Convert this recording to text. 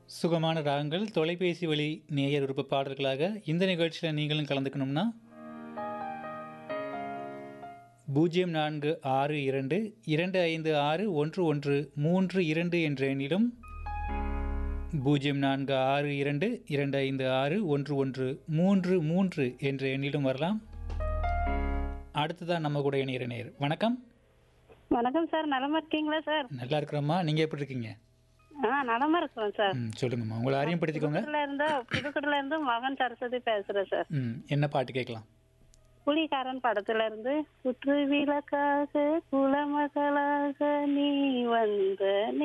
சுகமான ராகங்கள் தொலைபேசி வழி நேயர் விருப்ப பாடல்களாக இந்த நிகழ்ச்சியில் நீங்களும் கலந்துக்கணும்னா பூஜ்ஜியம் நான்கு ஆறு இரண்டு இரண்டு ஐந்து ஆறு ஒன்று ஒன்று மூன்று இரண்டு என்ற எண்ணிலும் பூஜ்ஜியம் நான்கு ஆறு இரண்டு இரண்டு ஐந்து ஆறு ஒன்று ஒன்று மூன்று மூன்று என்ற எண்ணிலும் வரலாம் அடுத்ததான் நம்ம கூட இணையிற நேர் வணக்கம் வணக்கம் சார் நலமா இருக்கீங்களா சார் நல்லா இருக்கிறோம்மா நீங்கள் எப்படி இருக்கீங்க ஆ நலமா இருக்கிறோம் சார் ம் சொல்லுங்கம்மா உங்களை அறிமுகப்படுத்திக்கோங்க புதுக்கோட்டையில இருந்து புதுக்கோட்டையில இருந்து மகன் சரஸ்வதி பேசுறேன் சார் ம் என்ன பாட்டு கேட்கலாம் புலிகாரன் படத்துல இருந்து குற்று விளக்காக குலமகளாக நீ வந்த